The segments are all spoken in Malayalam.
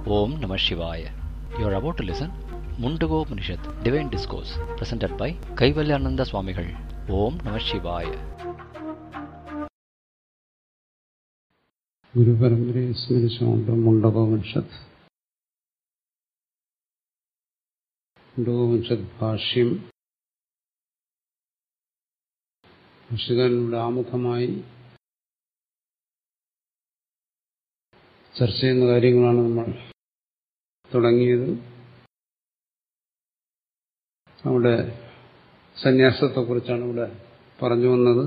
Om Namah Shivaya. You are about to listen Mundago Upanishad, Divine Discourse, presented by Kaivalyananda Swamigal. Om Namah Shivaya. ഗുരുപരമ്പരയെ സ്മരിച്ചുകൊണ്ട് മുണ്ടകോപനിഷത്ത് മുണ്ടകോപനിഷത്ത് ഭാഷ്യം ഭാഷ്യകാരനോട് ആമുഖമായി ചർച്ച ചെയ്യുന്ന കാര്യങ്ങളാണ് നമ്മൾ തുടങ്ങിയത് അവിടെ സന്യാസത്തെക്കുറിച്ചാണ് ഇവിടെ പറഞ്ഞു വന്നത്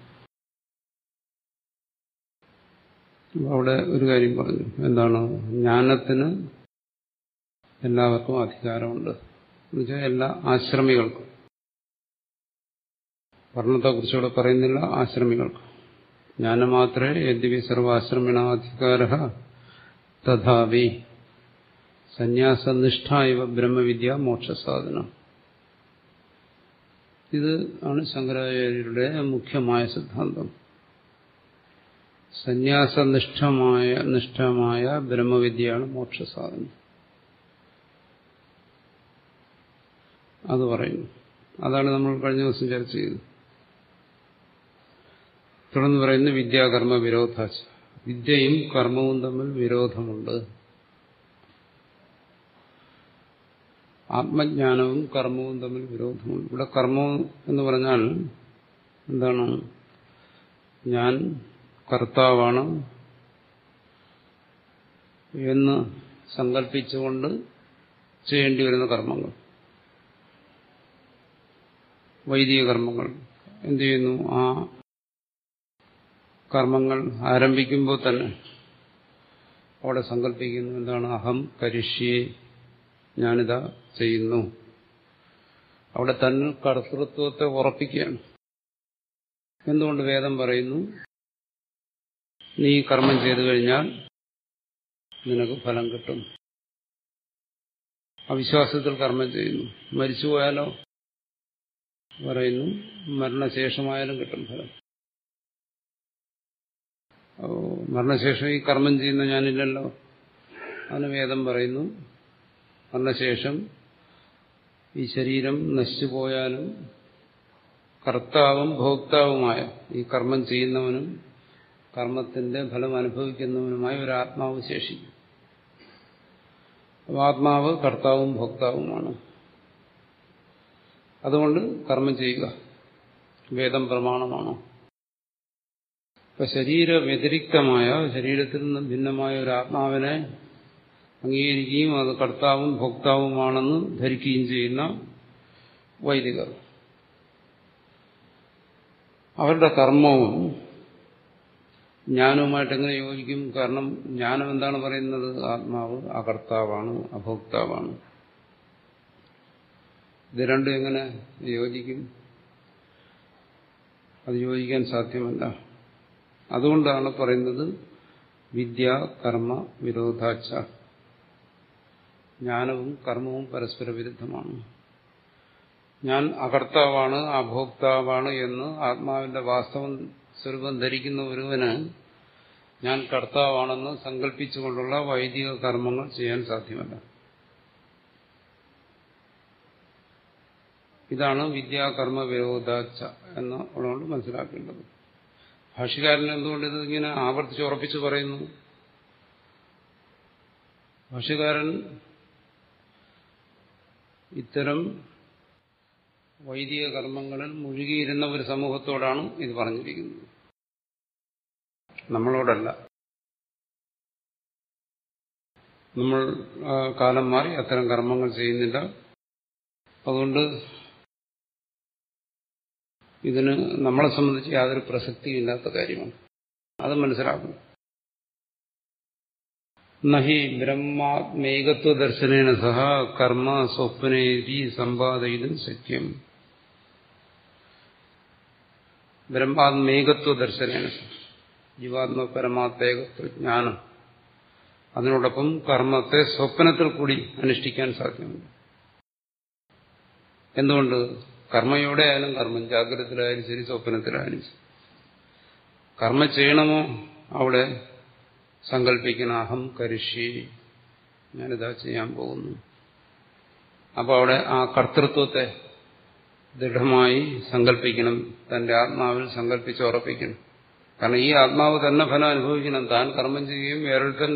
അവിടെ ഒരു കാര്യം പറഞ്ഞു എന്താണ് ജ്ഞാനത്തിന് എല്ലാവർക്കും അധികാരമുണ്ട് എന്നുവെച്ചാൽ എല്ലാ ആശ്രമികൾക്കും വർണ്ണത്തെക്കുറിച്ച് ഇവിടെ പറയുന്നില്ല ആശ്രമികൾക്ക് ജ്ഞാനമാത്രേ യദ്യപി സർവാശ്രമിണാധികാര തഥാവി സന്യാസനിഷ്ഠ ഇവ ബ്രഹ്മവിദ്യ മോക്ഷസാധനം ഇത് ആണ് ശങ്കരാചാര്യരുടെ മുഖ്യമായ സിദ്ധാന്തം സന്യാസനിഷ്ഠമായ നിഷ്ഠമായ ബ്രഹ്മവിദ്യയാണ് മോക്ഷസാധനം അത് പറയുന്നു അതാണ് നമ്മൾ കഴിഞ്ഞ ദിവസം ചർച്ച ചെയ്തത് തുടർന്ന് പറയുന്നു വിദ്യാകർമ്മ വിരോധാച്ച വിദ്യയും കർമ്മവും തമ്മിൽ വിരോധമുണ്ട് ആത്മജ്ഞാനവും കർമ്മവും തമ്മിൽ വിരോധമുണ്ട് ഇവിടെ കർമ്മം എന്ന് പറഞ്ഞാൽ എന്താണ് ഞാൻ കർത്താവാണ് എന്ന് സങ്കല്പിച്ചുകൊണ്ട് ചെയ്യേണ്ടി വരുന്ന കർമ്മങ്ങൾ വൈദിക കർമ്മങ്ങൾ എന്ത് ചെയ്യുന്നു ആ കർമ്മങ്ങൾ ആരംഭിക്കുമ്പോൾ തന്നെ അവിടെ സങ്കല്പിക്കുന്നു എന്താണ് അഹം കരിഷ്യേ ഞാനിതാ ചെയ്യുന്നു അവിടെ തന്നെ കർത്തൃത്വത്തെ ഉറപ്പിക്കുകയാണ് എന്തുകൊണ്ട് വേദം പറയുന്നു നീ കർമ്മം ചെയ്തു കഴിഞ്ഞാൽ നിനക്ക് ഫലം കിട്ടും അവിശ്വാസത്തിൽ കർമ്മം ചെയ്യുന്നു മരിച്ചുപോയാലോ പറയുന്നു മരണശേഷമായാലും കിട്ടും ഫലം മരണശേഷം ഈ കർമ്മം ചെയ്യുന്ന ഞാനില്ലല്ലോ അതിന് വേദം പറയുന്നു മരണശേഷം ഈ ശരീരം നശിച്ചു പോയാലും കർത്താവും ഭോക്താവുമായ ഈ കർമ്മം ചെയ്യുന്നവനും കർമ്മത്തിന്റെ ഫലം അനുഭവിക്കുന്നവനുമായി ഒരു ആത്മാവ് ശേഷിക്കും അപ്പോൾ ആത്മാവ് കർത്താവും ഭോക്താവുമാണ് അതുകൊണ്ട് കർമ്മം ചെയ്യുക വേദം പ്രമാണമാണ് ഇപ്പൊ ശരീര വ്യതിരിക്തമായ ശരീരത്തിൽ നിന്ന് ഭിന്നമായ ഒരു ആത്മാവിനെ അംഗീകരിക്കുകയും അത് കർത്താവും ഭോക്താവുമാണെന്ന് ധരിക്കുകയും ചെയ്യുന്ന വൈദികർ അവരുടെ കർമ്മവും ജ്ഞാനവുമായിട്ട് എങ്ങനെ യോജിക്കും കാരണം ജ്ഞാനം എന്താണ് പറയുന്നത് ആത്മാവ് അകർത്താവാണ് അഭോക്താവാണ് ഇത് രണ്ടും എങ്ങനെ യോജിക്കും അത് യോജിക്കാൻ സാധ്യമല്ല അതുകൊണ്ടാണ് പറയുന്നത് വിദ്യ കർമ്മ വിരോധാച്ച ജ്ഞാനവും കർമ്മവും പരസ്പര വിരുദ്ധമാണ് ഞാൻ അകർത്താവാണ് അഭോക്താവാണ് എന്ന് ആത്മാവിന്റെ വാസ്തവം സ്വരൂപം ധരിക്കുന്ന ഒരുവന് ഞാൻ കർത്താവാണെന്ന് സങ്കല്പിച്ചുകൊണ്ടുള്ള വൈദിക കർമ്മങ്ങൾ ചെയ്യാൻ സാധ്യമല്ല ഇതാണ് വിദ്യാകർമ്മ വിരോധാച്ച എന്ന് ഉള്ളതുകൊണ്ട് മനസ്സിലാക്കേണ്ടത് ഭാഷ്യകാരൻ എന്തുകൊണ്ട് ഇത് ഇങ്ങനെ ആവർത്തിച്ച് ഉറപ്പിച്ച് പറയുന്നു ഭാഷ്യകാരൻ ഇത്തരം വൈദിക കർമ്മങ്ങളിൽ മുഴുകിയിരുന്ന ഒരു സമൂഹത്തോടാണ് ഇത് പറഞ്ഞിരിക്കുന്നത് നമ്മളോടല്ല നമ്മൾ കാലം മാറി അത്തരം കർമ്മങ്ങൾ ചെയ്യുന്നില്ല അതുകൊണ്ട് ഇതിന് നമ്മളെ സംബന്ധിച്ച് യാതൊരു പ്രസക്തിയില്ലാത്ത കാര്യമാണ് അത് മനസ്സിലാക്കണം നഹി ബ്രഹ്മാത്മേകത്വ ദർശനേന സഹ കർമ്മ സ്വപ്നേരി സമ്പാദയിലും സത്യം ബ്രഹ്മാത്മേകത്വ ദർശനേന ജീവാത്മ പരമാത്മേകത്വ ജ്ഞാനം അതിനോടൊപ്പം കർമ്മത്തെ സ്വപ്നത്തിൽ കൂടി അനുഷ്ഠിക്കാൻ സാധ്യമുണ്ട് എന്തുകൊണ്ട് കർമ്മയോടെ ആയാലും കർമ്മം ജാഗ്രതത്തിലായാലും ശരി സ്വപ്നത്തിലായാലും ശരി കർമ്മം ചെയ്യണമോ അവിടെ സങ്കല്പിക്കുന്ന അഹം കരിഷി ഞാനിതാ ചെയ്യാൻ പോകുന്നു അപ്പോൾ അവിടെ ആ കർത്തൃത്വത്തെ ദൃഢമായി സങ്കല്പിക്കണം തന്റെ ആത്മാവിൽ സങ്കല്പിച്ച് ഉറപ്പിക്കണം കാരണം ഈ ആത്മാവ് തന്നെ ഫലം അനുഭവിക്കണം താൻ കർമ്മം ചെയ്യുകയും വേറൊരുത്തൻ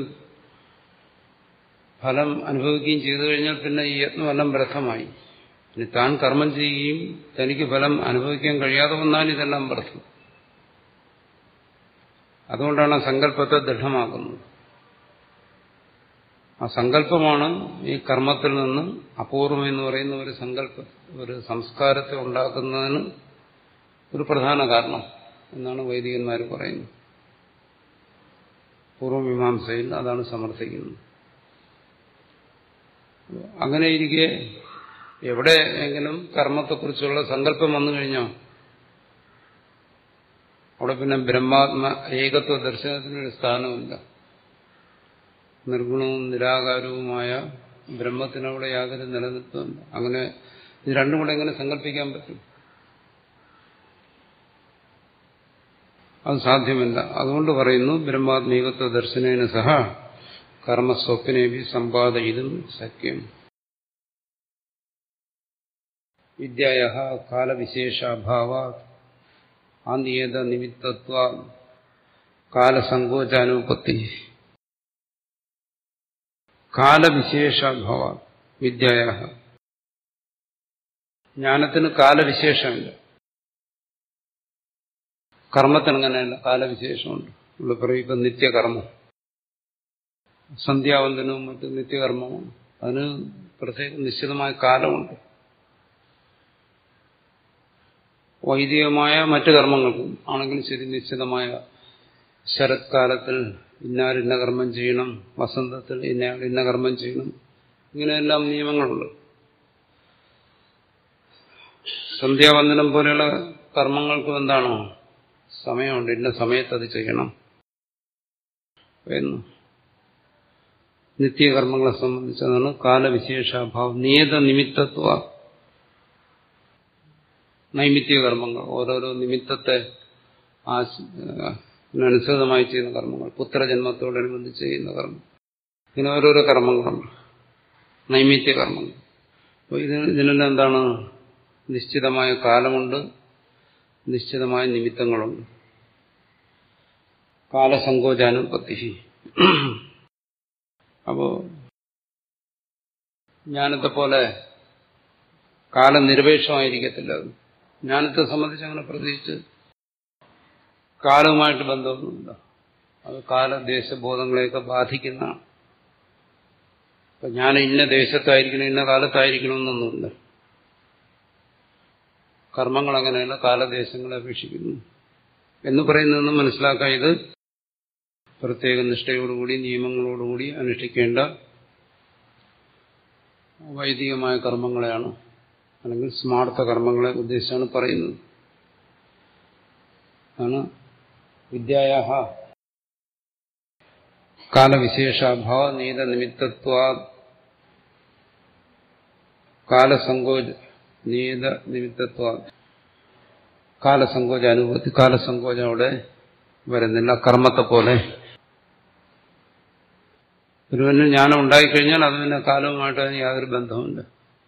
ഫലം അനുഭവിക്കുകയും ചെയ്തു കഴിഞ്ഞാൽ പിന്നെ ഈ യത്നമെല്ലാം വ്യർത്ഥമായി ഇനി താൻ കർമ്മം ചെയ്യുകയും തനിക്ക് ഫലം അനുഭവിക്കാൻ കഴിയാതെ വന്നാൽ ഇതെല്ലാം വ്യർത്ഥം അതുകൊണ്ടാണ് ആ സങ്കല്പത്തെ ദൃഢമാക്കുന്നത് ആ സങ്കല്പമാണ് ഈ കർമ്മത്തിൽ നിന്ന് അപൂർവം എന്ന് പറയുന്ന ഒരു സങ്കല്പ ഒരു സംസ്കാരത്തെ ഉണ്ടാക്കുന്നതിന് ഒരു പ്രധാന കാരണം എന്നാണ് വൈദികന്മാർ പറയുന്നത് പൂർവമീമാംസയിൽ അതാണ് സമർത്ഥിക്കുന്നത് അങ്ങനെ ഇരിക്കെ എവിടെയെങ്കിലും കർമ്മത്തെക്കുറിച്ചുള്ള സങ്കല്പം വന്നു കഴിഞ്ഞോ അവിടെ പിന്നെ ബ്രഹ്മാത്മ ഏകത്വ ദർശനത്തിനൊരു സ്ഥാനമില്ല നിർഗുണവും നിരാകാരവുമായ ബ്രഹ്മത്തിനവിടെ യാതൊരു നിലനിൽപ്പുമില്ല അങ്ങനെ ഇത് രണ്ടും കൂടെ എങ്ങനെ സങ്കല്പിക്കാൻ പറ്റും അത് സാധ്യമല്ല അതുകൊണ്ട് പറയുന്നു ബ്രഹ്മാത്മീകത്വ ദർശനേന സഹ കർമ്മസ്വപ്നേവി സമ്പാദയിതും സഖ്യം വിദ്യയ കാലവിശേഷാഭാവ ആന്തിയേത നിമിത്തത്വ കാലസങ്കോചാനുപത്തി കാലവിശേഷാഭാവ വിദ്യയ ജ്ഞാനത്തിന് കാലവിശേഷമില്ല കർമ്മത്തിന് അങ്ങനെയല്ല കാലവിശേഷമുണ്ട് ഇവിടെ പറയും ഇപ്പം നിത്യകർമ്മം സന്ധ്യാവന്തനവും മറ്റ് നിത്യകർമ്മമാണ് അതിന് പ്രത്യേക നിശ്ചിതമായ കാലമുണ്ട് വൈദികമായ മറ്റു കർമ്മങ്ങൾക്കും ആണെങ്കിലും ശരി നിശ്ചിതമായ ശരത്കാലത്തിൽ ഇന്നാരിന്ന കർമ്മം ചെയ്യണം വസന്തത്തിൽ ഇന്ന ഇന്ന കർമ്മം ചെയ്യണം ഇങ്ങനെയെല്ലാം നിയമങ്ങളുണ്ട് സന്ധ്യാവന്ദനം പോലെയുള്ള കർമ്മങ്ങൾക്കും എന്താണോ സമയമുണ്ട് ഇന്ന സമയത്ത് അത് ചെയ്യണം എന്ന് നിത്യകർമ്മങ്ങളെ സംബന്ധിച്ചതാണ് കാലവിശേഷാഭാവം നിയത നിമിത്തത്വ നൈമിത്യ കർമ്മങ്ങൾ ഓരോരോ നിമിത്തത്തെ അനുസൃതമായി ചെയ്യുന്ന കർമ്മങ്ങൾ പുത്രജന്മത്തോടനുബന്ധിച്ച് ചെയ്യുന്ന കർമ്മം ഇങ്ങനെ ഓരോരോ കർമ്മങ്ങളുണ്ട് നൈമിത്യ കർമ്മങ്ങൾ അപ്പോൾ ഇത് ഇതിനെല്ലാം എന്താണ് നിശ്ചിതമായ കാലമുണ്ട് നിശ്ചിതമായ നിമിത്തങ്ങളുണ്ട് കാലസങ്കോചാനുപത്തി അപ്പോ ജ്ഞാനത്തെ പോലെ കാലനിരപേക്ഷമായിരിക്കത്തില്ല അത് ജ്ഞാനത്തെ സംബന്ധിച്ച് അങ്ങനെ പ്രത്യേകിച്ച് കാലവുമായിട്ട് ബന്ധമൊന്നുമില്ല അത് കാലദേശബോധങ്ങളെയൊക്കെ ബാധിക്കുന്നതാണ് അപ്പൊ ഞാൻ ഇന്ന ദേശത്തായിരിക്കണം ഇന്ന കാലത്തായിരിക്കണമെന്നൊന്നുമില്ല കർമ്മങ്ങൾ അങ്ങനെയല്ല കാലദേശങ്ങളെ അപേക്ഷിക്കുന്നു എന്ന് പറയുന്നതെന്ന് മനസ്സിലാക്കാൻ ഇത് പ്രത്യേക നിഷ്ഠയോടുകൂടി നിയമങ്ങളോടുകൂടി അനുഷ്ഠിക്കേണ്ട വൈദികമായ കർമ്മങ്ങളെയാണ് അല്ലെങ്കിൽ സ്മാർത്ഥ കർമ്മങ്ങളെ ഉദ്ദേശിച്ചാണ് പറയുന്നത് ആണ് വിദ്യായ കാലവിശേഷാഭാവ നീത നിമിത്തത്വ കാലസങ്കോച നീത നിമിത്തത്വ കാലസങ്കോച അനുഭവത്തി കാലസങ്കോചം അവിടെ വരുന്നില്ല കർമ്മത്തെ പോലെ ഒരുവന് ജ്ഞാനം ഉണ്ടായിക്കഴിഞ്ഞാൽ അത് പിന്നെ കാലവുമായിട്ട് അതിന് യാതൊരു ബന്ധവുമില്ല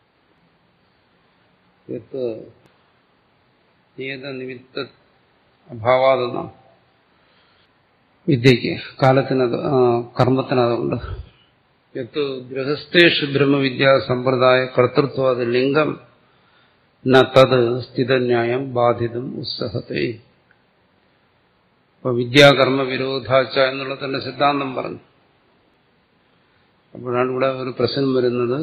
യത്ത് ഏത് നിമിത്ത അഭാവാതെന്ന വിദ്യക്ക് കാലത്തിനത് കർമ്മത്തിനതുണ്ട് യത്ത് ഗൃഹസ്ഥേഷു ബ്രഹ്മവിദ്യാ സമ്പ്രദായ കർത്തൃത്വ അത് ലിംഗം ന തത് സ്ഥിതന്യായം ബാധിതം ഉത്സഹത്തെ അപ്പൊ വിദ്യാകർമ്മ വിരോധാച്ച എന്നുള്ള തന്നെ സിദ്ധാന്തം പറഞ്ഞു അപ്പോഴാണ് ഇവിടെ ഒരു പ്രശ്നം വരുന്നത്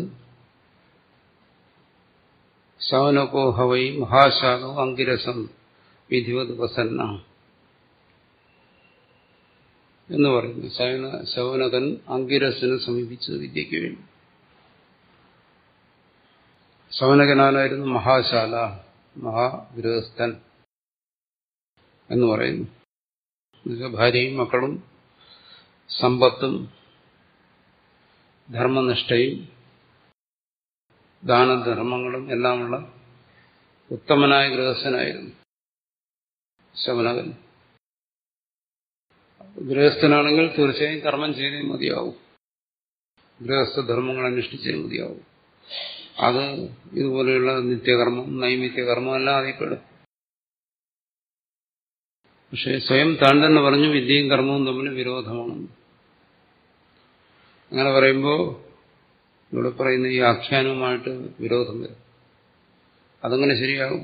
ശവനകോ ഹവൈ മഹാശാനോ അങ്കിരസം വിധിവത് പ്രസന്ന എന്ന് പറയുന്നു ശവന ശൗനകൻ അങ്കിരസിനെ സമീപിച്ചു വിദ്യയ്ക്ക് വേണ്ടി ശൗനകനാലായിരുന്നു മഹാശാല മഹാഗൃഹസ്ഥൻ എന്ന് പറയുന്നു ഭാര്യയും മക്കളും സമ്പത്തും ധർമ്മനിഷ്ഠയും ദാനധർമ്മങ്ങളും എല്ലാമുള്ള ഉത്തമനായ ഗൃഹസ്ഥനായിരുന്നു ശവനകൻ ഗൃഹസ്ഥനാണെങ്കിൽ തീർച്ചയായും കർമ്മം ചെയ്തേ മതിയാവും ഗൃഹസ്ഥധർമ്മങ്ങൾ അനുഷ്ഠിച്ചേ മതിയാവും അത് ഇതുപോലെയുള്ള നിത്യകർമ്മം നൈമിത്യകർമ്മം എല്ലാം അതിൽപ്പെടും പക്ഷെ സ്വയം താൻ തന്നെ പറഞ്ഞു വിദ്യയും കർമ്മവും തമ്മിൽ വിരോധമാണെന്ന് അങ്ങനെ പറയുമ്പോൾ ഇവിടെ പറയുന്ന ഈ ആഖ്യാനവുമായിട്ട് വിരോധം വരും അതങ്ങനെ ശരിയാകും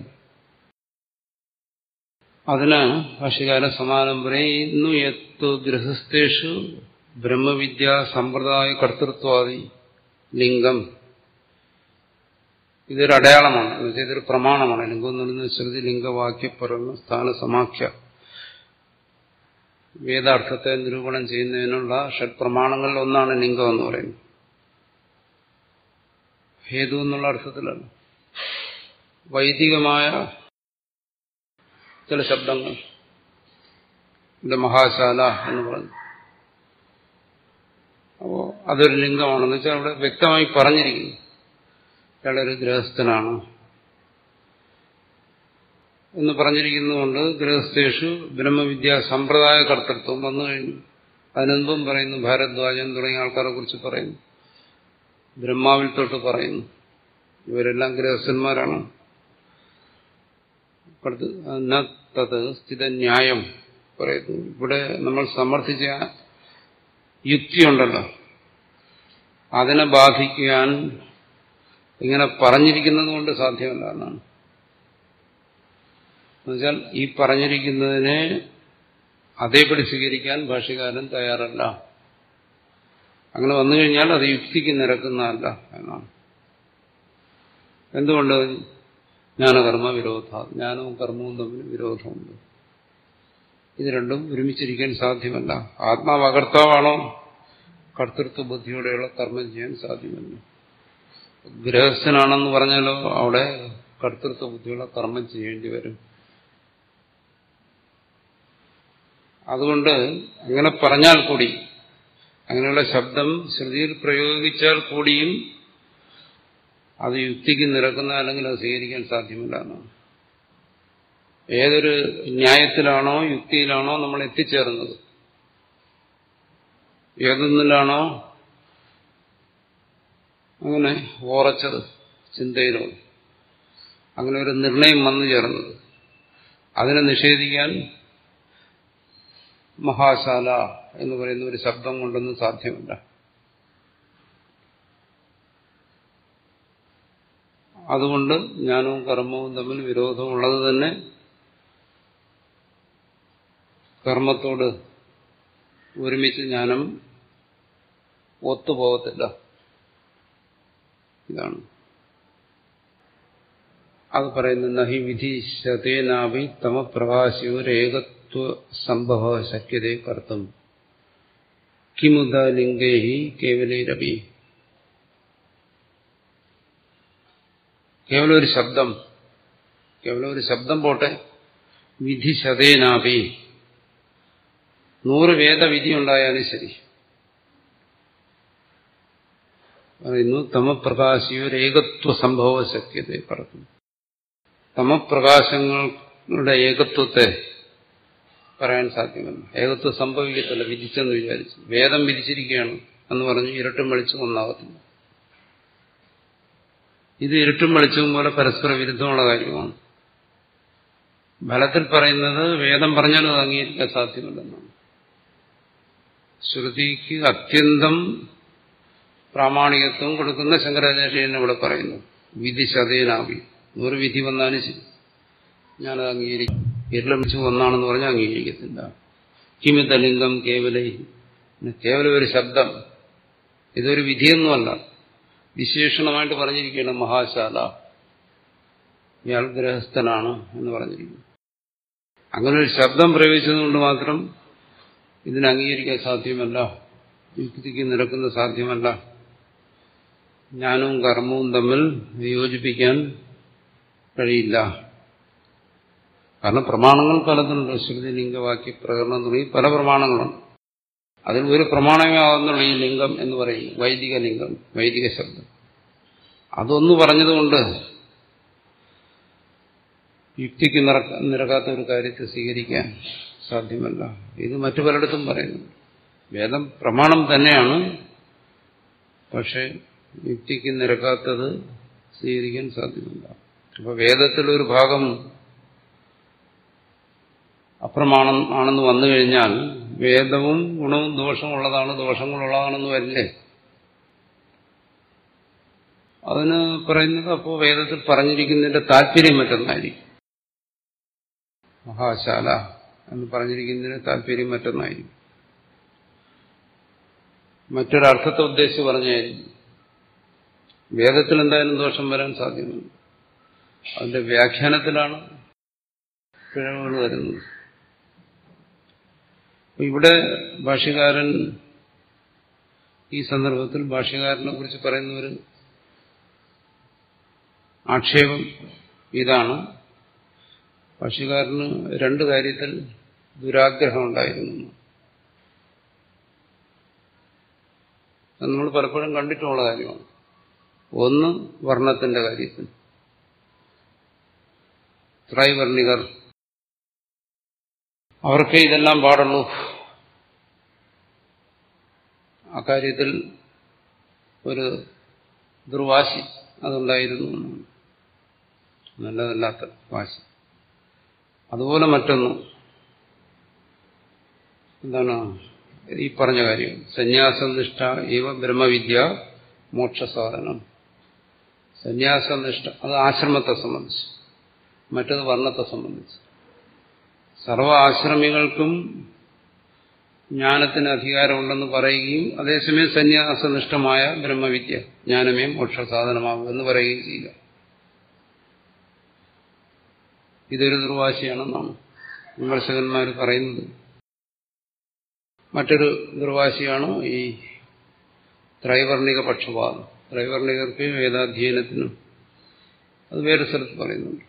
അതിന് ഭാഷകാര സമാനം പറയുന്നു യത്തു ഗൃഹസ്ഥേഷു ബ്രഹ്മവിദ്യ സമ്പ്രദായ കർത്തൃത്വാദി ലിംഗം ഇതൊരു അടയാളമാണ് എന്നുവെച്ചാൽ ഇതൊരു പ്രമാണമാണ് ലിംഗം എന്ന് പറയുന്നത് ശ്രുതി ലിംഗവാക്യപരമ സ്ഥാന സമാഖ്യ വേദാർത്ഥത്തെ നിരൂപണം ചെയ്യുന്നതിനുള്ള ഷഡ്പ്രമാണങ്ങളിൽ ഒന്നാണ് ലിംഗം എന്ന് പറയുന്നത് ഹേതു എന്നുള്ള അർത്ഥത്തിലല്ല വൈദികമായ ചില ശബ്ദങ്ങൾ ഇവിടെ മഹാശാല എന്ന് പറഞ്ഞു അപ്പോ അതൊരു ലിംഗമാണെന്ന് വെച്ചാൽ അവിടെ വ്യക്തമായി പറഞ്ഞിരിക്കുന്നു ഇയാളൊരു ഗൃഹസ്ഥനാണ് എന്ന് പറഞ്ഞിരിക്കുന്നതുകൊണ്ട് ഗൃഹസ്ഥേഷു ബ്രഹ്മവിദ്യ സമ്പ്രദായ കർത്തൃത്വം വന്നു കഴിഞ്ഞു അതിനെന്തും പറയുന്നു ഭാരദ്വാജൻ തുടങ്ങിയ ആൾക്കാരെ കുറിച്ച് പറയുന്നു ബ്രഹ്മാവിൽ തൊട്ട് പറയുന്നു ഇവരെല്ലാം ഗൃഹസ്ഥന്മാരാണ് തത് സ്ഥിതന്യായം പറയുന്നു ഇവിടെ നമ്മൾ സമർത്ഥിച്ച യുക്തിയുണ്ടല്ലോ അതിനെ ബാധിക്കാൻ ഇങ്ങനെ പറഞ്ഞിരിക്കുന്നത് കൊണ്ട് സാധ്യമല്ല എന്നാണ് എന്നുവെച്ചാൽ ഈ പറഞ്ഞിരിക്കുന്നതിനെ അതേപടി സ്വീകരിക്കാൻ ഭാഷകാരൻ തയ്യാറല്ല അങ്ങനെ വന്നു കഴിഞ്ഞാൽ അത് യുക്തിക്ക് നിരക്കുന്നതല്ല എന്നാണ് എന്തുകൊണ്ട് ജ്ഞാനകർമ്മ വിരോധ ജ്ഞാനവും കർമ്മവും തമ്മിൽ വിരോധമുണ്ട് ഇത് രണ്ടും ഒരുമിച്ചിരിക്കാൻ സാധ്യമല്ല ആത്മാവ് അകർത്താവാണോ കർത്തൃത്വ ബുദ്ധിയോടെയുള്ള കർമ്മം ചെയ്യാൻ സാധ്യമല്ല ഗൃഹസ്ഥനാണെന്ന് പറഞ്ഞാലോ അവിടെ കർത്തൃത്വ ബുദ്ധിയുള്ള കർമ്മം ചെയ്യേണ്ടി വരും അതുകൊണ്ട് അങ്ങനെ പറഞ്ഞാൽ കൂടി അങ്ങനെയുള്ള ശബ്ദം ശ്രുതിയിൽ പ്രയോഗിച്ചാൽ കൂടിയും അത് യുക്തിക്ക് നിരക്കുന്ന അല്ലെങ്കിൽ അത് സ്വീകരിക്കാൻ സാധ്യമല്ല എന്നാണ് ഏതൊരു ന്യായത്തിലാണോ യുക്തിയിലാണോ നമ്മൾ എത്തിച്ചേർന്നത് ഏതൊന്നിലാണോ അങ്ങനെ ഓറച്ചത് ചിന്തയിലോ അങ്ങനെ ഒരു നിർണയം വന്നു ചേർന്നത് അതിനെ നിഷേധിക്കാൻ മഹാശാല എന്ന് പറയുന്ന ഒരു ശബ്ദം കൊണ്ടൊന്നും സാധ്യമല്ല അതുകൊണ്ട് ജ്ഞാനവും കർമ്മവും തമ്മിൽ വിരോധമുള്ളത് തന്നെ കർമ്മത്തോട് ഒരുമിച്ച് ജ്ഞാനം ഒത്തുപോകത്തില്ല ഇതാണ് അത് പറയുന്നത് നഹി വിധി ശതേനാഭി തമപ്രകാശയോരേകത്വ സംഭവ ശക്യത കർത്തും കിമുദ ലിംഗേഹി കേവലേരപി കേവലം ഒരു ശബ്ദം കേവലം ഒരു ശബ്ദം പോട്ടെ വിധി ശതേനാഭി നൂറ് വേദവിധി ഉണ്ടായാലും ശരി പറയുന്നു തമപ്രകാശിയൊരു ഏകത്വ സംഭവ ശക്യത പറഞ്ഞു തമപ്രകാശങ്ങളുടെ ഏകത്വത്തെ പറയാൻ സാധ്യമല്ല ഏകത്വം സംഭവിക്കത്തില്ല വിധിച്ചെന്ന് വിചാരിച്ചു വേദം വിധിച്ചിരിക്കുകയാണ് എന്ന് പറഞ്ഞു ഇരട്ടും വെളിച്ചം ഒന്നാകത്തില്ല ഇത് ഇരുട്ടും വെളിച്ചവും പോലെ പരസ്പര വിരുദ്ധമുള്ള കാര്യമാണ് ഫലത്തിൽ പറയുന്നത് വേദം പറഞ്ഞാലും അത് അംഗീകരിക്കാൻ സാധ്യമല്ലെന്നാണ് ശ്രുതിക്ക് അത്യന്തം പ്രാമാണികത്വം കൊടുക്കുന്ന ശങ്കരാചാര്യൻ ഇവിടെ പറയുന്നു വിധി ശതേനാവി നൂറ് വിധി വന്നാലും ശരി ഞാനത് അംഗീകരിക്കും ഇരുളമിച്ചു ഒന്നാണെന്ന് പറഞ്ഞാൽ അംഗീകരിക്കത്തില്ല കിമിത ലിംഗം കേവല കേവലം ഒരു ശബ്ദം ഇതൊരു വിധിയൊന്നുമല്ല വിശേഷണമായിട്ട് പറഞ്ഞിരിക്കുകയാണ് മഹാശാല ഇയാൾ ഗൃഹസ്ഥനാണ് എന്ന് പറഞ്ഞിരിക്കുന്നു അങ്ങനെ ഒരു ശബ്ദം പ്രയോഗിച്ചതുകൊണ്ട് മാത്രം ഇതിനെ അംഗീകരിക്കാൻ സാധ്യമല്ല യുക്തിക്ക് നിരക്കുന്ന സാധ്യമല്ല ജ്ഞാനവും കർമ്മവും തമ്മിൽ യോജിപ്പിക്കാൻ കഴിയില്ല കാരണം പ്രമാണങ്ങൾ പലതുണ്ട് ശ്രുതി ലിംഗവാക്യ പ്രകടനം തുടങ്ങി പല പ്രമാണങ്ങളുണ്ട് അതിൽ ഒരു പ്രമാണമേ ആകുന്നുള്ള ഈ ലിംഗം എന്ന് പറയും വൈദിക ലിംഗം വൈദിക ശബ്ദം അതൊന്നു പറഞ്ഞതുകൊണ്ട് യുക്തിക്ക് നിരക്കാത്ത ഒരു കാര്യത്തെ സ്വീകരിക്കാൻ സാധ്യമല്ല ഇത് മറ്റു പലയിടത്തും പറയുന്നു വേദം പ്രമാണം തന്നെയാണ് പക്ഷെ യുക്തിക്ക് നിരക്കാത്തത് സ്വീകരിക്കാൻ സാധ്യമല്ല അപ്പൊ വേദത്തിലൊരു ഭാഗം അപ്രമാണം ആണെന്ന് വന്നു കഴിഞ്ഞാൽ വേദവും ഗുണവും ദോഷമുള്ളതാണ് ദോഷങ്ങളുള്ളതാണെന്ന് വരില്ലേ അതിന് പറയുന്നത് അപ്പോൾ വേദത്തിൽ പറഞ്ഞിരിക്കുന്നതിന്റെ താല്പര്യം മറ്റൊന്നായിരിക്കും മഹാശാല എന്ന് പറഞ്ഞിരിക്കുന്നതിന് താല്പര്യം മറ്റൊന്നായിരിക്കും മറ്റൊരർത്ഥത്തെ ഉദ്ദേശിച്ച് പറഞ്ഞായിരിക്കും വേദത്തിൽ എന്തായാലും ദോഷം വരാൻ സാധ്യതയുണ്ട് അതിന്റെ വ്യാഖ്യാനത്തിലാണ് പിഴവുകൾ വരുന്നത് ഇവിടെ ഭാഷ്യകാരൻ ഈ സന്ദർഭത്തിൽ ഭാഷ്യകാരനെ കുറിച്ച് പറയുന്ന ഒരു ആക്ഷേപം ഇതാണ് ഭാഷ്യകാരന് രണ്ട് കാര്യത്തിൽ ദുരാഗ്രഹം ഉണ്ടായിരുന്നു അത് നമ്മൾ പലപ്പോഴും കണ്ടിട്ടുള്ള കാര്യമാണ് ഒന്ന് വർണ്ണത്തിന്റെ കാര്യത്തിൽ ത്രൈവർണികർ അവർക്ക് ഇതെല്ലാം പാടുള്ളൂ അക്കാര്യത്തിൽ ഒരു ദുർവാശി അതുണ്ടായിരുന്നു നല്ലതല്ലാത്ത വാശി അതുപോലെ മറ്റൊന്ന് എന്താണ് ഈ പറഞ്ഞ കാര്യം സന്യാസനിഷ്ഠ ഇവ ബ്രഹ്മവിദ്യ മോക്ഷസാധനം സന്യാസനിഷ്ഠ അത് ആശ്രമത്തെ സംബന്ധിച്ച് മറ്റത് വർണ്ണത്തെ സംബന്ധിച്ച് സർവ ആശ്രമികൾക്കും ജ്ഞാനത്തിന് അധികാരമുണ്ടെന്ന് പറയുകയും അതേസമയം സന്യാസനിഷ്ഠമായ ബ്രഹ്മവിദ്യ ജ്ഞാനമേ മോക്ഷസാധനമാകും എന്ന് പറയുകയും ചെയ്യുക ഇതൊരു ദുർവാശിയാണെന്നാണ് വിമർശകന്മാർ പറയുന്നത് മറ്റൊരു ദുർവാശിയാണ് ഈ ത്രൈവർണിക പക്ഷപാതം ത്രൈവർണികർക്ക് വേദാധ്യയനത്തിനും അത് വേറെ സ്ഥലത്ത് പറയുന്നുണ്ട്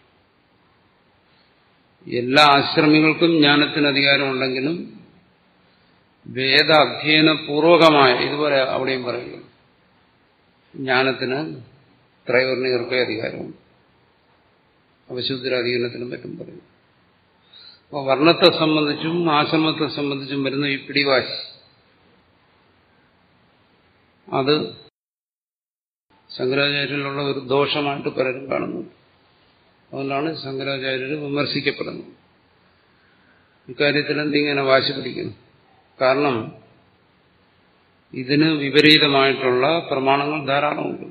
എല്ലാ ആശ്രമികൾക്കും ജ്ഞാനത്തിന് അധികാരമുണ്ടെങ്കിലും വേദ അധ്യയനപൂർവകമായ ഇതുപോലെ അവിടെയും പറയുന്നു ജ്ഞാനത്തിന് ത്രൈവർണികർക്കേ അധികാരമുണ്ട് അവശുദ്ധരാധീനത്തിനും പറ്റും പറയും അപ്പോൾ വർണ്ണത്തെ സംബന്ധിച്ചും ആശ്രമത്തെ സംബന്ധിച്ചും വരുന്ന ഈ പിടിവാശി അത് ശങ്കരാചാര്യരിലുള്ള ഒരു ദോഷമായിട്ട് പലരും കാണുന്നുണ്ട് അതുകൊണ്ടാണ് ശങ്കരാചാര്യർ വിമർശിക്കപ്പെടുന്നത് ഇക്കാര്യത്തിൽ എന്തിങ്ങനെ വാശി പിടിക്കുന്നു കാരണം ഇതിന് വിപരീതമായിട്ടുള്ള പ്രമാണങ്ങൾ ധാരാളമുണ്ട്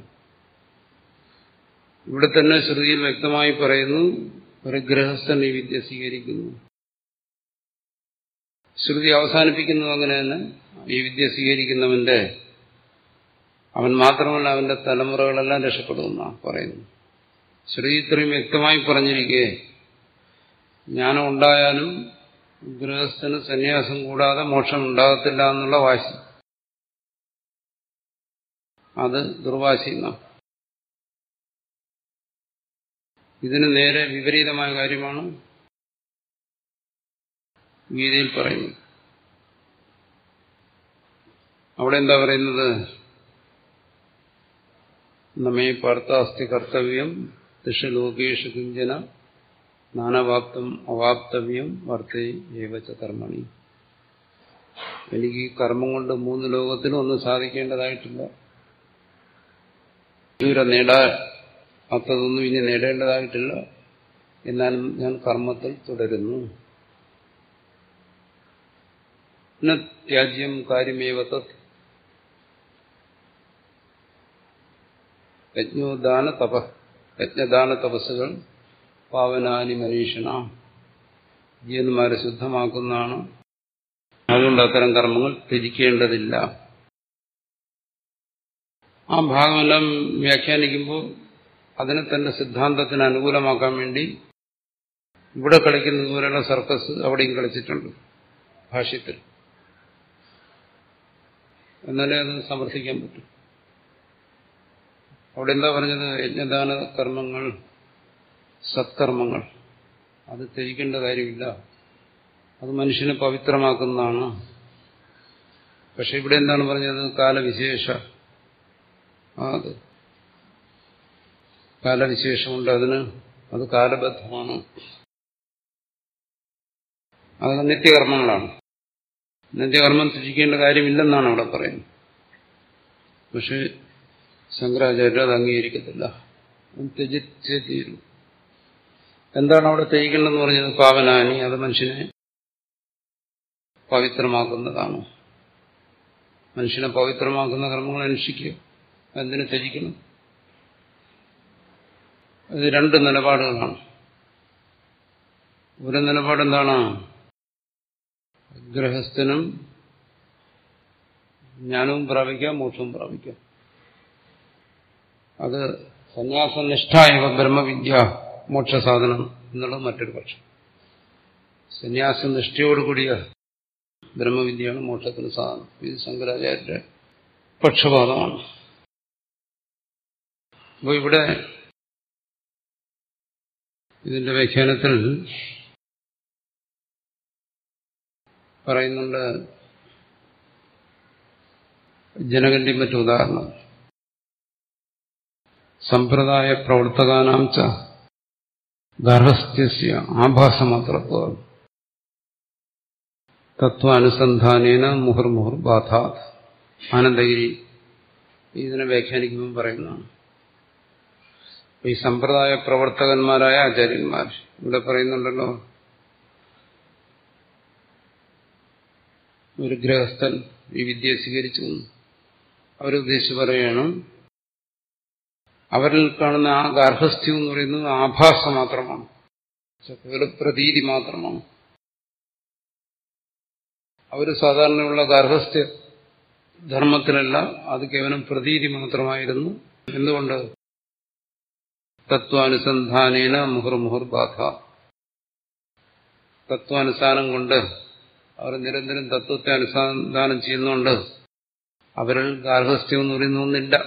ഇവിടെ തന്നെ ശ്രുതിയിൽ വ്യക്തമായി പറയുന്നു ഒരു ഗൃഹസ്ഥൻ ഈ വിദ്യ സ്വീകരിക്കുന്നു ശ്രുതി അവസാനിപ്പിക്കുന്നത് അങ്ങനെ തന്നെ ഈ വിദ്യ സ്വീകരിക്കുന്നവന്റെ അവൻ മാത്രമല്ല അവന്റെ തലമുറകളെല്ലാം രക്ഷപ്പെടുമെന്നാണ് പറയുന്നു ശ്രുതി ഇത്രയും വ്യക്തമായി പറഞ്ഞിരിക്കെ ജ്ഞാനം ഉണ്ടായാലും ഗൃഹസ്ഥന് സന്യാസം കൂടാതെ മോക്ഷം ഉണ്ടാകത്തില്ല എന്നുള്ള വാശി അത് ദുർവാശി എന്നാണ് ഇതിന് നേരെ വിപരീതമായ കാര്യമാണ് ഗീതയിൽ പറയുന്നത് അവിടെ എന്താ പറയുന്നത് നമ്മെ പാർത്ഥാസ്തി കർത്തവ്യം ദശലോകേഷു കിഞ്ചന നാനവാപ്തം അവാപ്തവ്യം വർത്തേ ഏവച്ച കർമ്മണി എനിക്ക് ഈ കർമ്മം കൊണ്ട് മൂന്ന് ലോകത്തിലും ഒന്നും സാധിക്കേണ്ടതായിട്ടില്ല ദൂരെ നേടാത്തതൊന്നും ഇനി നേടേണ്ടതായിട്ടില്ല എന്നാലും ഞാൻ കർമ്മത്തിൽ തുടരുന്നു ത്യാജ്യം കാര്യമേവ തത് യജ്ഞോദാന തപ യജ്ഞദാന തപസ്സുകൾ പാവനാനി മനീഷണ ജീവന്മാരെ ശുദ്ധമാക്കുന്നതാണ് അതുകൊണ്ട് അത്തരം കർമ്മങ്ങൾ ത്യജിക്കേണ്ടതില്ല ആ ഭാഗമെല്ലാം വ്യാഖ്യാനിക്കുമ്പോൾ അതിനെ തന്നെ സിദ്ധാന്തത്തിന് അനുകൂലമാക്കാൻ വേണ്ടി ഇവിടെ കളിക്കുന്നത് പോലെയുള്ള സർക്കസ് അവിടെയും കളിച്ചിട്ടുണ്ട് ഭാഷ്യത്തിൽ എന്നാലേ അത് സമർത്ഥിക്കാൻ പറ്റും അവിടെ എന്താ പറഞ്ഞത് യജ്ഞദാന കർമ്മങ്ങൾ സത്കർമ്മങ്ങൾ അത് ത്യജിക്കേണ്ട കാര്യമില്ല അത് മനുഷ്യനെ പവിത്രമാക്കുന്നതാണ് പക്ഷെ ഇവിടെ എന്താണ് പറഞ്ഞത് കാലവിശേഷ അത് കാലവിശേഷമുണ്ട് അതിന് അത് കാലബദ്ധമാണ് അത് നിത്യകർമ്മങ്ങളാണ് നിത്യകർമ്മം ത്യജിക്കേണ്ട കാര്യമില്ലെന്നാണ് അവിടെ പറയുന്നത് പക്ഷെ ശങ്കരാചാര്യർ അത് അംഗീകരിക്കത്തില്ല ത്യജിച്ചേ തീരും എന്താണ് അവിടെ ത്യജിക്കണമെന്ന് പറഞ്ഞത് പാവനാനി അത് മനുഷ്യനെ പവിത്രമാക്കുന്നതാണ് മനുഷ്യനെ പവിത്രമാക്കുന്ന കർമ്മങ്ങൾ അനുഷ്ഠിക്കുക എന്തിനു ത്യജിക്കണം ഇത് രണ്ട് നിലപാടുകളാണ് ഒരു നിലപാട് എന്താണ് ഗൃഹസ്ഥനും ജ്ഞാനവും പ്രാപിക്കാം മോക്ഷവും പ്രാപിക്കാം അത് സന്യാസനിഷ്ഠായ ബ്രഹ്മവിദ്യ മോക്ഷസാധനം എന്നുള്ളത് മറ്റൊരു പക്ഷം സന്യാസനിഷ്ഠയോടുകൂടിയ ബ്രഹ്മവിദ്യയാണ് മോക്ഷത്തിന് സാധനം ഇത് ശങ്കരാചാര്യരുടെ പക്ഷപാതമാണ് അപ്പോൾ ഇവിടെ ഇതിന്റെ വ്യാഖ്യാനത്തിൽ പറയുന്നുണ്ട് ജനകന്റെ മറ്റു ഉദാഹരണം സമ്പ്രദായ പ്രവർത്തകാനാം ച ഗർഭസ്ഥ്യ ആഭാസമാത്രത്വ തത്വാനുസന്ധാനേന മുഹുർമുഹുർ ബാധാത് ആനന്ദഗിരി ഇതിനെ വ്യാഖ്യാനിക്കുമ്പോൾ പറയുന്നതാണ് ഈ സമ്പ്രദായ പ്രവർത്തകന്മാരായ ആചാര്യന്മാർ ഇവിടെ പറയുന്നുണ്ടല്ലോ ഒരു ഗൃഹസ്ഥൻ ഈ വിദ്യ സ്വീകരിച്ചു അവരുദ്ദേശിച്ച് പറയുകയാണ് അവരിൽ കാണുന്ന ആ ഗാർഹസ്ഥ്യം എന്ന് പറയുന്നത് ആഭാസം മാത്രമാണ് കേവല പ്രതീതി മാത്രമാണ് അവർ സാധാരണയുള്ള ഗാർഹസ്ഥ്യ ധർമ്മത്തിലല്ല അത് കേവലം പ്രതീതി മാത്രമായിരുന്നു എന്തുകൊണ്ട് തത്വാനുസന്ധാനേന മുഹുർമുഹുർ ബാധ തത്വാനുസാനം കൊണ്ട് അവർ നിരന്തരം തത്വത്തെ അനുസന്ധാനം ചെയ്യുന്നുണ്ട് അവരിൽ ഗാർഹസ്ഥ്യം എന്ന് പറയുന്ന ഒന്നില്ല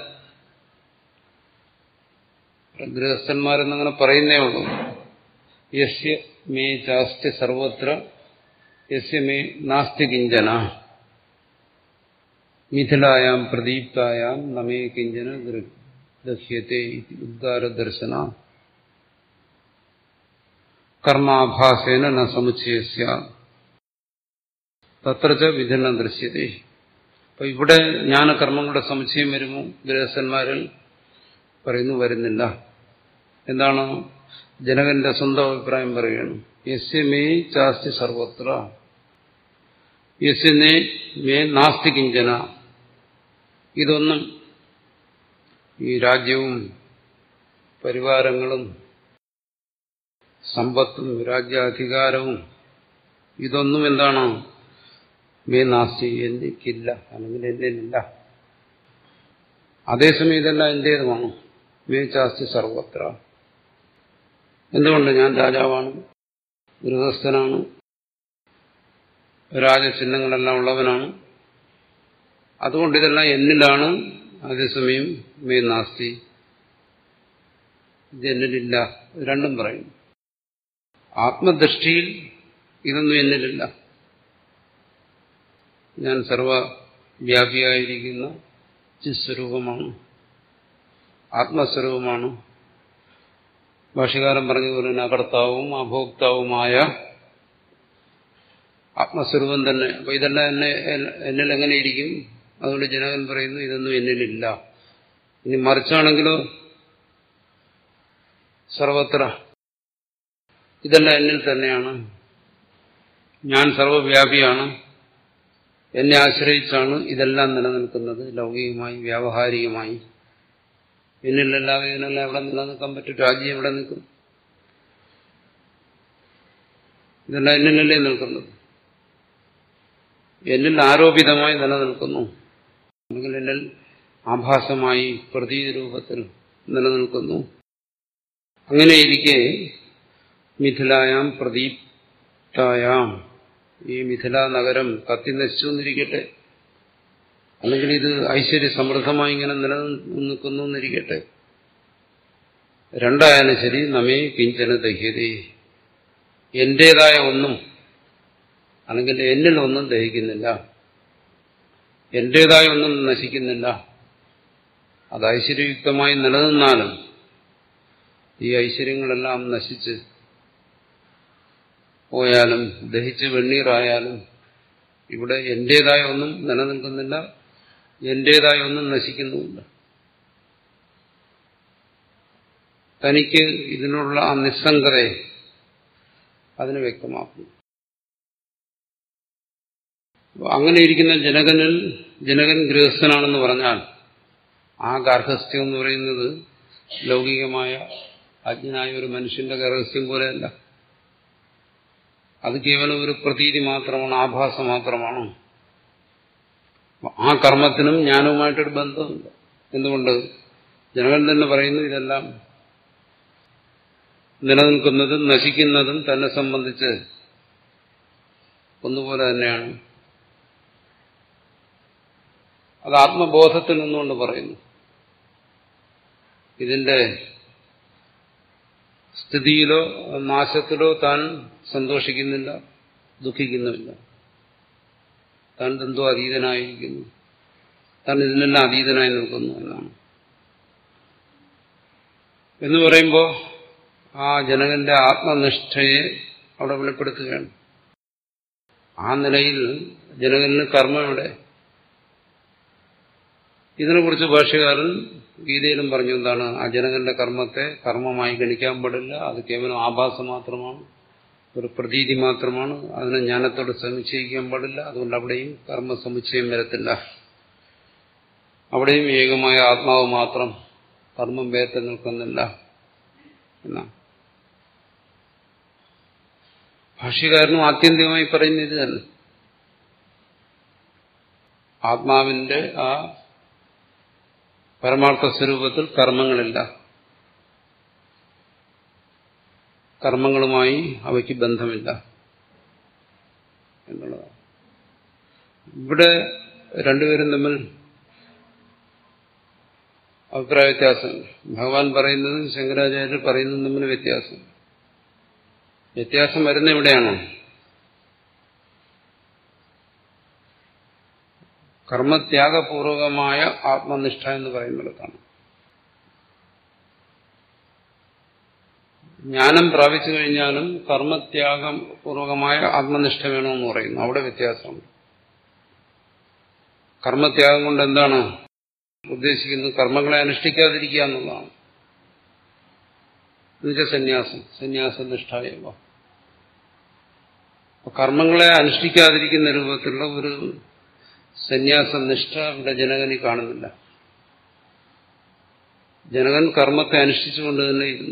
ഗൃഹസ്ഥന്മാരെന്നങ്ങനെ പറയുന്നേ ഉള്ളൂ യസ്യ മേ ചാസ്തി സർവത്ര യസ്യ മേ നാസ്തി കിഞ്ചന മിഥിലായാം പ്രദീപ്തായാം നമേ കിഞ്ചന ദഹ്യത്തെ ഉദ്ഗാരദർശന കർമാഭാസേന ന സമുച്ചയസ്യ തത്ര വിധിനം ദൃശ്യത്തെ അപ്പൊ ഇവിടെ ജ്ഞാനകർമ്മങ്ങളുടെ സമുച്ചയം വരുമോ ഗൃഹസ്ഥന്മാരിൽ പറയുന്നു വരുന്നില്ല എന്താണ് ജനകന്റെ സ്വന്തം അഭിപ്രായം പറയുകയാണ് യസ്യ മേ ചാസ്തി സർവത്ര യസ്യ മേ നാസ്തി കിഞ്ചന ഇതൊന്നും ഈ രാജ്യവും പരിവാരങ്ങളും സമ്പത്തും രാജ്യാധികാരവും ഇതൊന്നും എന്താണ് മേ നാസ്തി എനിക്കില്ല അല്ലെങ്കിൽ എന്നിലില്ല അതേസമയം ഇതെല്ലാം എന്റേതുമാണ് മേ ചാസ്തി സർവത്ര എന്തുകൊണ്ട് ഞാൻ രാജാവാണ് ഗൃഹസ്ഥനാണ് രാജചിഹ്നങ്ങളെല്ലാം ഉള്ളവനാണ് അതുകൊണ്ട് ഇതെല്ലാം എന്നിലാണ് അതേസമയം മേ നാസ്തി ഇത് എന്നിലില്ല രണ്ടും പറയും ആത്മദൃഷ്ടിയിൽ ഇതൊന്നും എന്നിലില്ല ഞാൻ സർവവ്യാപിയായിരിക്കുന്ന ചിസ്വരൂപമാണ് ആത്മസ്വരൂപമാണ് ഭാഷകാരൻ പറഞ്ഞതുപോലെ തന്നെ അകർത്താവും അഭോക്താവുമായ ആത്മസ്വരൂപം തന്നെ അപ്പൊ ഇതെല്ലാം എന്നെ എന്നിൽ എങ്ങനെ ഇരിക്കും അതുകൊണ്ട് ജനകൻ പറയുന്നു ഇതൊന്നും എന്നിലില്ല ഇനി മറിച്ചാണെങ്കിലോ സർവത്ര ഇതെല്ലാം എന്നിൽ തന്നെയാണ് ഞാൻ സർവവ്യാപിയാണ് എന്നെ ആശ്രയിച്ചാണ് ഇതെല്ലാം നിലനിൽക്കുന്നത് ലൗകികമായി വ്യാവഹാരികമായി എന്നിലല്ലാതെ ഇതിനെല്ലാം എവിടെ നിലനിൽക്കാൻ പറ്റും രാജ്യം എവിടെ നിൽക്കും ഇതെല്ലാം എന്നിലല്ലേ നിൽക്കുന്നത് എന്നിൽ ആരോപിതമായി നിലനിൽക്കുന്നു അല്ലെങ്കിൽ എന്നിൽ ആഭാസമായി പ്രതീതി രൂപത്തിൽ നിലനിൽക്കുന്നു അങ്ങനെയിരിക്കെ മിഥിലായാം പ്രദീപ്തായാം ഈ മിഥില നഗരം കത്തി നശിച്ചു എന്നിരിക്കട്ടെ അല്ലെങ്കിൽ ഇത് ഐശ്വര്യ സമൃദ്ധമായി ഇങ്ങനെ നിലനിൽക്കുന്നു എന്നിരിക്കട്ടെ രണ്ടായാലും ശരി നമ്മെ കിഞ്ചന ദഹ്യതേ എന്റേതായ ഒന്നും അല്ലെങ്കിൽ എന്നിൽ ഒന്നും ദഹിക്കുന്നില്ല എന്റേതായ ഒന്നും നശിക്കുന്നില്ല അത് ഐശ്വര്യയുക്തമായി നിലനിന്നാലും ഈ ഐശ്വര്യങ്ങളെല്ലാം നശിച്ച് പോയാലും ദഹിച്ച് വെണ്ണീറായാലും ഇവിടെ എന്റേതായ ഒന്നും നിലനിൽക്കുന്നില്ല എന്റേതായ ഒന്നും നശിക്കുന്നുമില്ല തനിക്ക് ഇതിനുള്ള ആ നിസ്സംഗതയെ അതിന് വ്യക്തമാക്കുന്നു അങ്ങനെ ഇരിക്കുന്ന ജനകനിൽ ജനകൻ ഗൃഹസ്ഥനാണെന്ന് പറഞ്ഞാൽ ആ ഗാർഹസ്ഥ്യം എന്ന് പറയുന്നത് ലൗകികമായ അജ്ഞനായ ഒരു മനുഷ്യന്റെ ഗർഹസ്ഥ്യം പോലെയല്ല അത് കേവലം ഒരു പ്രതീതി മാത്രമാണ് ആഭാസം മാത്രമാണ് ആ കർമ്മത്തിനും ജ്ഞാനവുമായിട്ടൊരു ബന്ധമുണ്ട് എന്തുകൊണ്ട് ജനകൻ തന്നെ പറയുന്നു ഇതെല്ലാം നിലനിൽക്കുന്നതും നശിക്കുന്നതും തന്നെ സംബന്ധിച്ച് ഒന്നുപോലെ തന്നെയാണ് അത് ആത്മബോധത്തിൽ നിന്നുകൊണ്ട് പറയുന്നു ഇതിന്റെ സ്ഥിതിയിലോ നാശത്തിലോ താൻ സന്തോഷിക്കുന്നില്ല ദുഃഖിക്കുന്നുമില്ല താൻ എന്തോ അതീതനായിരിക്കുന്നു താൻ ഇതിനെല്ലാം അതീതനായി നിൽക്കുന്നു എന്നാണ് എന്ന് പറയുമ്പോൾ ആ ജനകന്റെ ആത്മനിഷ്ഠയെ അവിടെ വെളിപ്പെടുത്തുകയാണ് ആ നിലയിൽ ജനകന് കർമ്മം ഇവിടെ ഇതിനെക്കുറിച്ച് ഭാഷ്യകാരൻ ഗീതയിലും പറഞ്ഞു എന്താണ് ആ ജനകന്റെ കർമ്മത്തെ കർമ്മമായി ഗണിക്കാൻ പാടില്ല അത് കേവലം ആഭാസം മാത്രമാണ് ഒരു പ്രതീതി മാത്രമാണ് അതിനെ ജ്ഞാനത്തോട് സമുച്ചയിക്കാൻ പാടില്ല അതുകൊണ്ട് അവിടെയും കർമ്മ സമുച്ചയം വരത്തില്ല അവിടെയും ഏകമായ ആത്മാവ് മാത്രം കർമ്മം വേർത്ത് നിൽക്കുന്നില്ല എന്നാണ് ഭാഷ്യകാരനും ആത്യന്തികമായി പറയുന്ന ഇത് തന്നെ ആത്മാവിന്റെ ആ പരമാർത്ഥ സ്വരൂപത്തിൽ കർമ്മങ്ങളില്ല കർമ്മങ്ങളുമായി അവയ്ക്ക് ബന്ധമില്ല എന്നുള്ളതാണ് ഇവിടെ രണ്ടുപേരും തമ്മിൽ അഭിപ്രായ വ്യത്യാസം ഭഗവാൻ പറയുന്നതും ശങ്കരാചാര്യർ പറയുന്നതും തമ്മിൽ വ്യത്യാസം വ്യത്യാസം വരുന്ന എവിടെയാണോ കർമ്മത്യാഗപൂർവകമായ ആത്മനിഷ്ഠ എന്ന് പറയുന്നിടത്താണ് ജ്ഞാനം പ്രാപിച്ചു കഴിഞ്ഞാലും കർമ്മത്യാഗം പൂർവകമായ ആത്മനിഷ്ഠ വേണമെന്ന് പറയുന്നു അവിടെ വ്യത്യാസമുണ്ട് കർമ്മത്യാഗം കൊണ്ട് എന്താണ് ഉദ്ദേശിക്കുന്നത് കർമ്മങ്ങളെ അനുഷ്ഠിക്കാതിരിക്കുക എന്നുള്ളതാണ് എന്നുവെച്ചാൽ സന്യാസം സന്യാസനിഷ്ഠായവ കർമ്മങ്ങളെ അനുഷ്ഠിക്കാതിരിക്കുന്ന രൂപത്തിലുള്ള ഒരു സന്യാസനിഷ്ഠ ഇവിടെ ജനകനി കാണുന്നില്ല ജനകൻ കർമ്മത്തെ അനുഷ്ഠിച്ചുകൊണ്ട് തന്നെ ഇരുന്നു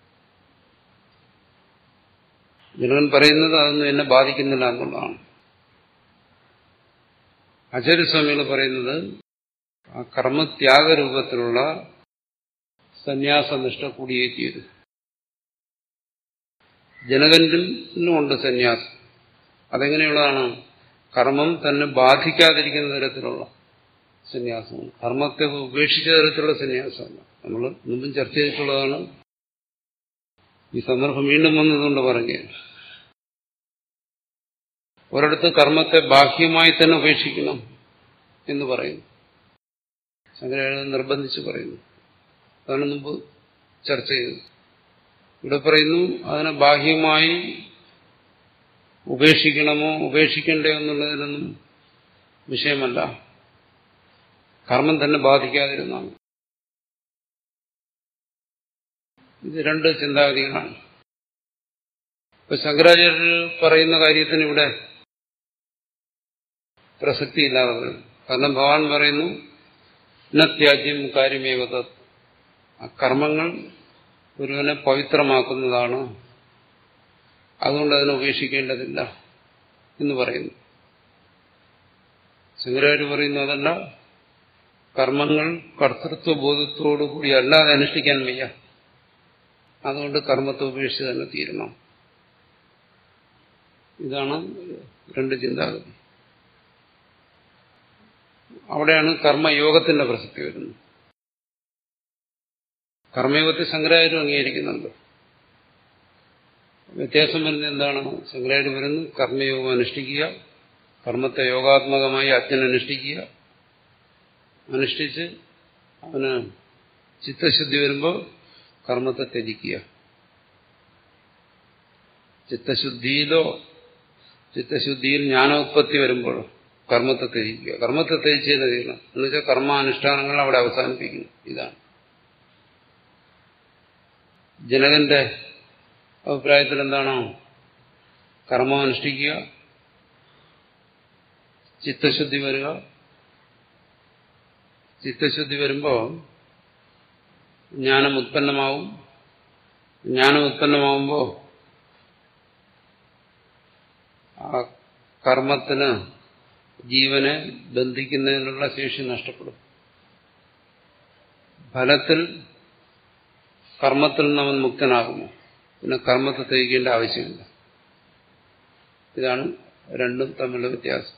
ജനകൻ പറയുന്നത് അതൊന്നും എന്നെ ബാധിക്കുന്നില്ല എന്നുള്ളതാണ് ആചാര്യസ്വാമികൾ പറയുന്നത് ആ കർമ്മത്യാഗ രൂപത്തിലുള്ള സന്യാസനിഷ്ഠ കൂടിയേ തീരു ജനകനിലുമുണ്ട് സന്യാസം അതെങ്ങനെയുള്ളതാണ് കർമ്മം തന്നെ ബാധിക്കാതിരിക്കുന്ന തരത്തിലുള്ള സന്യാസം കർമ്മത്തെ ഉപേക്ഷിച്ച തരത്തിലുള്ള സന്യാസമല്ല നമ്മൾ മുമ്പും ചർച്ച ചെയ്തിട്ടുള്ളതാണ് ഈ സന്ദർഭം വീണ്ടും വന്നതുകൊണ്ട് പറയുകയാണ് ഒരിടത്ത് കർമ്മത്തെ ബാഹ്യമായി തന്നെ ഉപേക്ഷിക്കണം എന്ന് പറയുന്നു ശങ്കരാചാര്യ നിർബന്ധിച്ച് പറയുന്നു അതാണ് മുമ്പ് ചർച്ച ചെയ്തത് ഇവിടെ പറയുന്നു അതിനെ ബാഹ്യമായി ഉപേക്ഷിക്കണമോ ഉപേക്ഷിക്കണ്ടേ എന്നുള്ളതിനൊന്നും വിഷയമല്ല കർമ്മം തന്നെ ബാധിക്കാതിരുന്നാൽ ഇത് രണ്ട് ചിന്താഗതികളാണ് ഇപ്പൊ ശങ്കരാചാര്യർ പറയുന്ന കാര്യത്തിന് ഇവിടെ പ്രസക്തിയില്ലാതെ വരും കാരണം ഭഗവാൻ പറയുന്നു ഇന്നത്യാജ്യം കാര്യമേവത ആ കർമ്മങ്ങൾ ഒരുവനെ പവിത്രമാക്കുന്നതാണ് അതുകൊണ്ട് അതിനെ ഉപേക്ഷിക്കേണ്ടതില്ല എന്ന് പറയുന്നു ശങ്കരാചാര്യ പറയുന്നു അതല്ല കർമ്മങ്ങൾ കർത്തൃത്വ ബോധത്തോടുകൂടി അല്ലാതെ അനുഷ്ഠിക്കാൻ വയ്യ അതുകൊണ്ട് കർമ്മത്തെ ഉപേക്ഷിച്ച് തന്നെ തീരണം ഇതാണ് രണ്ട് ചിന്താഗതി അവിടെയാണ് കർമ്മയോഗത്തിന്റെ പ്രസക്തി വരുന്നത് കർമ്മയോഗത്തെ ശങ്കരാചാര്യം അംഗീകരിക്കുന്നുണ്ട് വ്യത്യാസം വരുന്നത് എന്താണ് ശങ്കരാചാര്യം വരുന്നത് കർമ്മയോഗം അനുഷ്ഠിക്കുക കർമ്മത്തെ യോഗാത്മകമായി അജ്ഞൻ അനുഷ്ഠിക്കുക അനുഷ്ഠിച്ച് അവന് ചിത്തശുദ്ധി വരുമ്പോൾ കർമ്മത്തെ ത്യജിക്കുക ചിത്തശുദ്ധിയിലോ ചിത്തശുദ്ധിയിൽ ജ്ഞാനോത്പത്തി വരുമ്പോൾ കർമ്മത്തെ ത്യജിക്കുക കർമ്മത്തെ ത്യജിച്ച് തന്നെ ചെയ്യണം എന്ന് വെച്ചാൽ കർമാനുഷ്ഠാനങ്ങൾ അവിടെ അവസാനിപ്പിക്കുന്നു ഇതാണ് ജനകന്റെ അഭിപ്രായത്തിൽ എന്താണോ കർമ്മം അനുഷ്ഠിക്കുക ചിത്തശുദ്ധി വരിക ചിത്തശുദ്ധി വരുമ്പോൾ ജ്ഞാനം ഉത്പന്നമാവും ജ്ഞാനം ഉത്പന്നമാവുമ്പോൾ ആ കർമ്മത്തിന് ജീവനെ ബന്ധിക്കുന്നതിനുള്ള ശേഷി നഷ്ടപ്പെടും ഫലത്തിൽ കർമ്മത്തിൽ നിന്ന് അവൻ മുക്തനാകുന്നു പിന്നെ കർമ്മത്തെ തേക്കേണ്ട ആവശ്യമില്ല ഇതാണ് രണ്ടും തമ്മിലുള്ള വ്യത്യാസം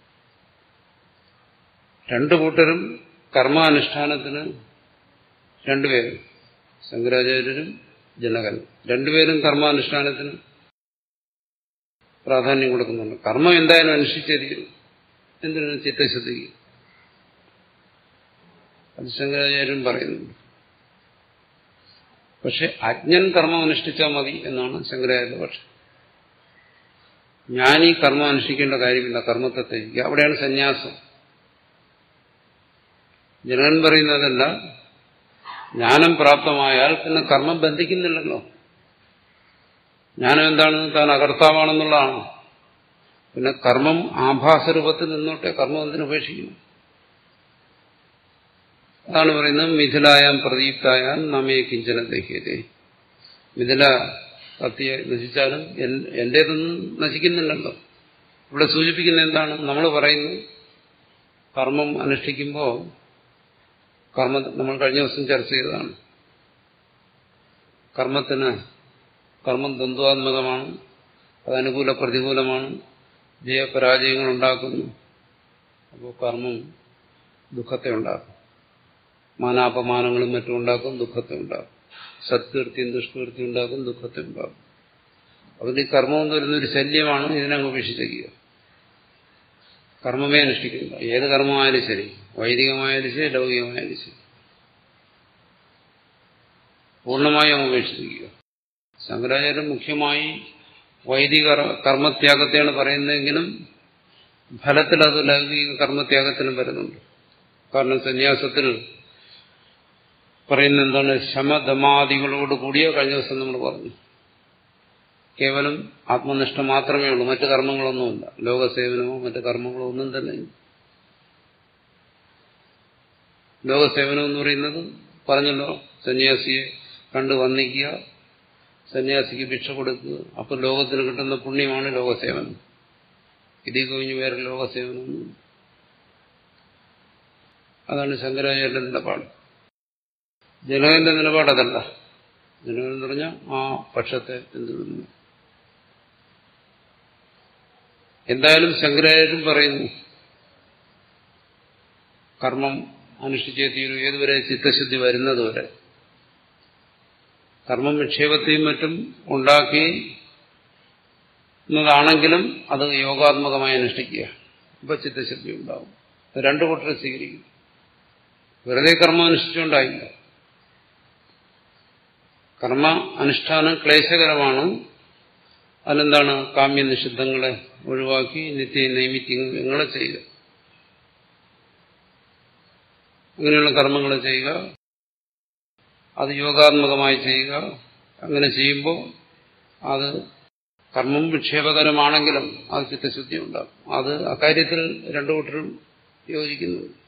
രണ്ടു കൂട്ടരും കർമാനുഷ്ഠാനത്തിന് രണ്ടുപേരും ശങ്കരാചാര്യരും ജനകനും രണ്ടുപേരും കർമാനുഷ്ഠാനത്തിന് പ്രാധാന്യം കൊടുക്കുന്നുണ്ട് കർമ്മം എന്തായാലും അനുഷ്ഠിച്ചേ തീരും എന്തിനാണ് ചിത്തശുദ്ധിക്ക് അത് ശങ്കരാചാര്യരും പറയുന്നുണ്ട് പക്ഷെ അജ്ഞൻ കർമ്മം അനുഷ്ഠിച്ചാൽ മതി എന്നാണ് ശങ്കരാചാര്യ പക്ഷം ഞാൻ ഈ കർമ്മം അനുഷ്ഠിക്കേണ്ട കാര്യമില്ല കർമ്മത്തെ ത്യജിക്കുക അവിടെയാണ് സന്യാസം ജനകൻ പറയുന്നതല്ല ജ്ഞാനം പ്രാപ്തമായാൽ പിന്നെ കർമ്മം ബന്ധിക്കുന്നില്ലല്ലോ ജ്ഞാനം എന്താണെന്ന് താൻ അകർത്താവാണെന്നുള്ളതാണ് പിന്നെ കർമ്മം ആഭാസരൂപത്തിൽ നിന്നോട്ടെ കർമ്മം എന്തിനു ഉപേക്ഷിക്കുന്നു അതാണ് പറയുന്നത് മിഥിലായാം പ്രദീപ്തായാൽ നമ്മെ കിഞ്ചന ദഹ്യതേ മിഥില കത്തിയെ നശിച്ചാലും എന്റേതൊന്നും നശിക്കുന്നില്ലല്ലോ ഇവിടെ സൂചിപ്പിക്കുന്ന എന്താണ് നമ്മൾ പറയുന്നു കർമ്മം അനുഷ്ഠിക്കുമ്പോൾ കർമ്മ നമ്മൾ കഴിഞ്ഞ ദിവസം ചർച്ച ചെയ്തതാണ് കർമ്മത്തിന് കർമ്മം ദ്വന്ദ്വാത്മകമാണ് അത് അനുകൂല പ്രതികൂലമാണ് ജയപരാജയങ്ങൾ ഉണ്ടാക്കുന്നു അപ്പോൾ കർമ്മം ദുഃഖത്തെ ഉണ്ടാക്കും മാനാപമാനങ്ങളും മറ്റും ഉണ്ടാക്കും ദുഃഖത്തെ ഉണ്ടാക്കും സത്കീർത്തിയും ദുഷ്കീർത്തിയും ഉണ്ടാക്കും ദുഃഖത്തെ ഉണ്ടാക്കും അതുകൊണ്ട് ഈ കർമ്മം എന്ന് പറയുന്നൊരു ശല്യമാണ് ഇതിനങ്ങ് ഉപേക്ഷിച്ചേക്കുക കർമ്മമേ അനുഷ്ഠിക്കില്ല ഏത് കർമ്മമായാലും ശരി വൈദികമായാലും ശരി ലൗകികമായാലും ശരി പൂർണ്ണമായും ഉപേക്ഷിക്കുക ശങ്കരാചാര്യൻ മുഖ്യമായി വൈദിക കർമ്മത്യാഗത്തെയാണ് പറയുന്നതെങ്കിലും ഫലത്തിൽ അത് ലൗകിക കർമ്മത്യാഗത്തിനും വരുന്നുണ്ട് കാരണം സന്യാസത്തിൽ പറയുന്ന എന്താണ് ശമധമാദികളോട് കൂടിയ കഴിഞ്ഞ ദിവസം നമ്മൾ പറഞ്ഞു കേവലം ആത്മനിഷ്ഠ മാത്രമേ ഉള്ളൂ മറ്റു കർമ്മങ്ങളൊന്നുമില്ല ലോകസേവനമോ മറ്റു കർമ്മങ്ങളോ ഒന്നും തന്നെ ലോകസേവനം എന്ന് പറയുന്നത് പറഞ്ഞല്ലോ സന്യാസിയെ കണ്ടു വന്നിക്കുക സന്യാസിക്ക് ഭിക്ഷ കൊടുക്കുക അപ്പോൾ ലോകത്തിന് കിട്ടുന്ന പുണ്യമാണ് ലോകസേവനം ഇതിൽ കഴിഞ്ഞ് വേറെ ലോകസേവനമൊന്നും അതാണ് ശങ്കരാചാര്യന്റെ നിലപാട് ജനകന്റെ നിലപാട് അതല്ല ജനകൻ എന്ന് പറഞ്ഞാൽ ആ പക്ഷത്തെ പിന്തുടരുന്നു എന്തായാലും ശങ്കരാചാര്യൻ പറയുന്നു കർമ്മം അനുഷ്ഠിച്ചേ തീരൂ ഏതുവരെ ചിത്തശുദ്ധി വരുന്നതുവരെ കർമ്മം വിക്ഷേപത്തെയും മറ്റും ഉണ്ടാക്കി എന്നതാണെങ്കിലും അത് യോഗാത്മകമായി അനുഷ്ഠിക്കുക ഇപ്പൊ ചിത്തശുദ്ധി ഉണ്ടാവും രണ്ടു കൂട്ടരെ സ്വീകരിക്കും വെറുതെ കർമ്മം അനുഷ്ഠിച്ചുകൊണ്ടായില്ല കർമ്മ അനുഷ്ഠാനം ക്ലേശകരമാണ് അതിനെന്താണ് കാമ്യനിഷിദ്ധങ്ങളെ ഒഴിവാക്കി നിത്യ നൈമിത്യങ്ങളെ ചെയ്യുക അങ്ങനെയുള്ള കർമ്മങ്ങൾ ചെയ്യുക അത് യോഗാത്മകമായി ചെയ്യുക അങ്ങനെ ചെയ്യുമ്പോൾ അത് കർമ്മം വിക്ഷേപകരമാണെങ്കിലും അത് ചിത്തശുദ്ധി ഉണ്ടാകും അത് അക്കാര്യത്തിൽ രണ്ടു കൂട്ടരും യോജിക്കുന്നു